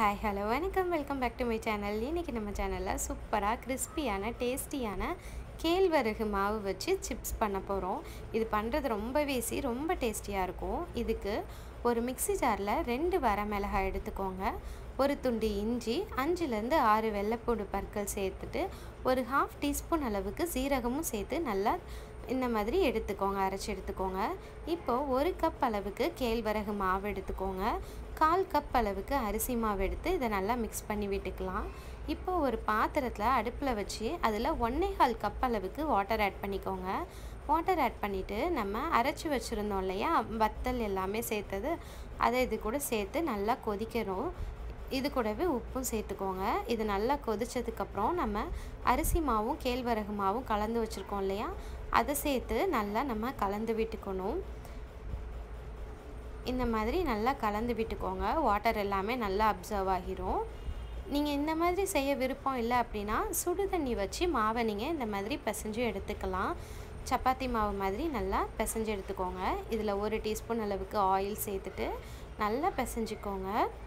hi hello வணக்கம் welcome back to my channel இன்றைக்கி நம்ம சேனலில் சூப்பராக கிறிஸ்பியான டேஸ்டியான கேழ்வரகு மாவு வச்சு சிப்ஸ் பண்ண போகிறோம் இது பண்ணுறது ரொம்பவே ஈஸி ரொம்ப டேஸ்டியாக இருக்கும் இதுக்கு ஒரு மிக்ஸி ஜாரில் ரெண்டு வரமிளகாய் எடுத்துக்கோங்க ஒரு துண்டு இஞ்சி அஞ்சுலேருந்து ஆறு வெள்ளைப்பூடு பற்கள் சேர்த்துட்டு ஒரு ஹாஃப் டீஸ்பூன் அளவுக்கு சீரகமும் சேர்த்து நல்லா இந்த மாதிரி எடுத்துக்கோங்க அரைச்சி எடுத்துக்கோங்க இப்போது ஒரு கப் அளவுக்கு கேழ்வரகு மாவு எடுத்துக்கோங்க கால் கப் அளவுக்கு அரிசி மாவு எடுத்து இதை நல்லா மிக்ஸ் பண்ணி விட்டுக்கலாம் இப்போ ஒரு பாத்திரத்தில் அடுப்பில் வச்சு அதில் ஒன்றே கால் கப் அளவுக்கு வாட்டர் ஆட் பண்ணிக்கோங்க வாட்டர் ஆட் பண்ணிவிட்டு நம்ம அரைச்சி வச்சுருந்தோம் இல்லையா வத்தல் எல்லாமே சேர்த்தது அதை இது கூட சேர்த்து நல்லா கொதிக்கணும் இது கூடவே உப்பும் சேர்த்துக்கோங்க இது நல்லா கொதித்ததுக்கப்புறம் நம்ம அரிசி மாவும் கேழ்வரகு மாவும் கலந்து வச்சுருக்கோம் இல்லையா அதை சேர்த்து நல்லா நம்ம கலந்து விட்டுக்கணும் இந்த மாதிரி நல்லா கலந்து விட்டுக்கோங்க வாட்டர் எல்லாமே நல்லா அப்சர்வ் ஆகிரும் நீங்கள் இந்த மாதிரி செய்ய விருப்பம் இல்லை அப்படின்னா சுடு தண்ணி வச்சு மாவை நீங்கள் இந்த மாதிரி பிசைஞ்சு எடுத்துக்கலாம் சப்பாத்தி மாவு மாதிரி நல்லா பிசைஞ்சு எடுத்துக்கோங்க இதில் ஒரு டீஸ்பூன் அளவுக்கு ஆயில் சேர்த்துட்டு நல்லா பிசைஞ்சிக்கோங்க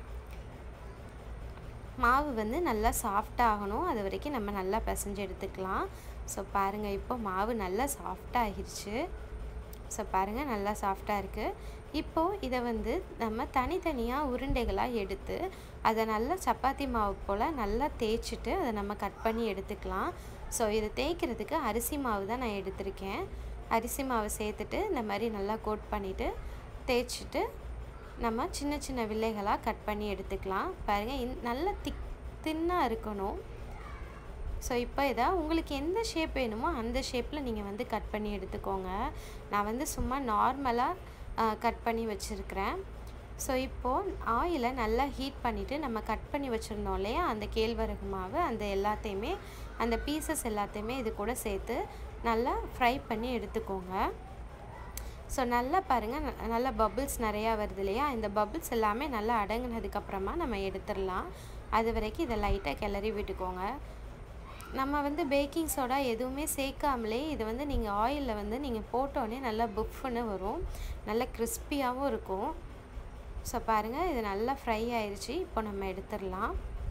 மாவு வந்து நல்லா சாஃப்டாக ஆகணும் அது வரைக்கும் நம்ம நல்லா பிசைஞ்சு எடுத்துக்கலாம் ஸோ பாருங்கள் இப்போ மாவு நல்லா சாஃப்டாக ஆகிருச்சு ஸோ பாருங்கள் நல்லா சாஃப்டாக இருக்குது இப்போது இதை வந்து நம்ம தனித்தனியாக உருண்டைகளாக எடுத்து அதை நல்லா சப்பாத்தி மாவு போல் நல்லா தேய்ச்சிட்டு அதை நம்ம கட் பண்ணி எடுத்துக்கலாம் ஸோ இதை தேய்க்கிறதுக்கு அரிசி மாவு தான் நான் எடுத்திருக்கேன் அரிசி மாவு சேர்த்துட்டு இந்த மாதிரி நல்லா கோட் பண்ணிவிட்டு தேய்ச்சிட்டு நம்ம சின்ன சின்ன வில்லைகளாக கட் பண்ணி எடுத்துக்கலாம் பாருங்கள் இந் நல்ல திக் தின்னாக இருக்கணும் ஸோ இப்போ இதை உங்களுக்கு எந்த ஷேப் வேணுமோ அந்த ஷேப்பில் நீங்கள் வந்து கட் பண்ணி எடுத்துக்கோங்க நான் வந்து சும்மா நார்மலாக கட் பண்ணி வச்சுருக்கிறேன் ஸோ இப்போது ஆயிலை நல்லா ஹீட் பண்ணிவிட்டு நம்ம கட் பண்ணி வச்சுருந்தோம் இல்லையா அந்த கேழ்வரகு மாவு அந்த எல்லாத்தையுமே அந்த பீசஸ் எல்லாத்தையுமே இது கூட சேர்த்து நல்லா ஃப்ரை பண்ணி எடுத்துக்கோங்க ஸோ நல்லா பாருங்கள் நல்லா பபுள்ஸ் நிறையா வருது இல்லையா இந்த பபுள்ஸ் எல்லாமே நல்லா அடங்கினதுக்கப்புறமா நம்ம எடுத்துடலாம் அது வரைக்கும் இதை லைட்டாக கிளறி விட்டுக்கோங்க நம்ம வந்து பேக்கிங் சோடா எதுவுமே சேர்க்காமலே இது வந்து நீங்கள் ஆயிலில் வந்து நீங்கள் போட்டோன்னே நல்லா புஃப்னு வரும் நல்லா கிறிஸ்பியாகவும் இருக்கும் ஸோ பாருங்கள் இது நல்லா ஃப்ரை ஆயிடுச்சு இப்போ நம்ம எடுத்துடலாம்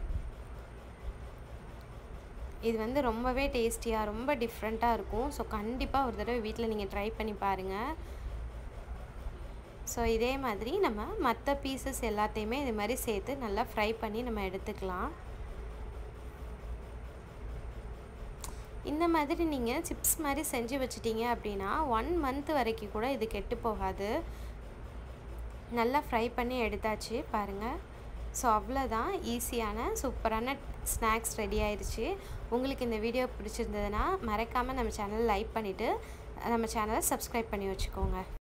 இது வந்து ரொம்பவே டேஸ்டியாக ரொம்ப டிஃப்ரெண்ட்டாக இருக்கும் ஸோ கண்டிப்பாக ஒரு தடவை வீட்டில் நீங்கள் ட்ரை பண்ணி பாருங்கள் ஸோ இதே மாதிரி நம்ம மற்ற பீசஸ் எல்லாத்தையுமே இது மாதிரி சேர்த்து நல்லா ஃப்ரை பண்ணி நம்ம எடுத்துக்கலாம் இந்த மாதிரி நீங்கள் சிப்ஸ் மாதிரி செஞ்சு வச்சிட்டிங்க அப்படின்னா ஒன் மந்த் வரைக்கும் கூட இது கெட்டு போகாது நல்லா ஃப்ரை பண்ணி எடுத்தாச்சு பாருங்கள் ஸோ அவ்வளோதான் ஈஸியான சூப்பரான ஸ்நாக்ஸ் ரெடி ஆயிடுச்சு உங்களுக்கு இந்த வீடியோ பிடிச்சிருந்ததுன்னா மறக்காமல் நம்ம சேனல் லைக் பண்ணிவிட்டு நம்ம சேனலை சப்ஸ்கிரைப் பண்ணி வச்சுக்கோங்க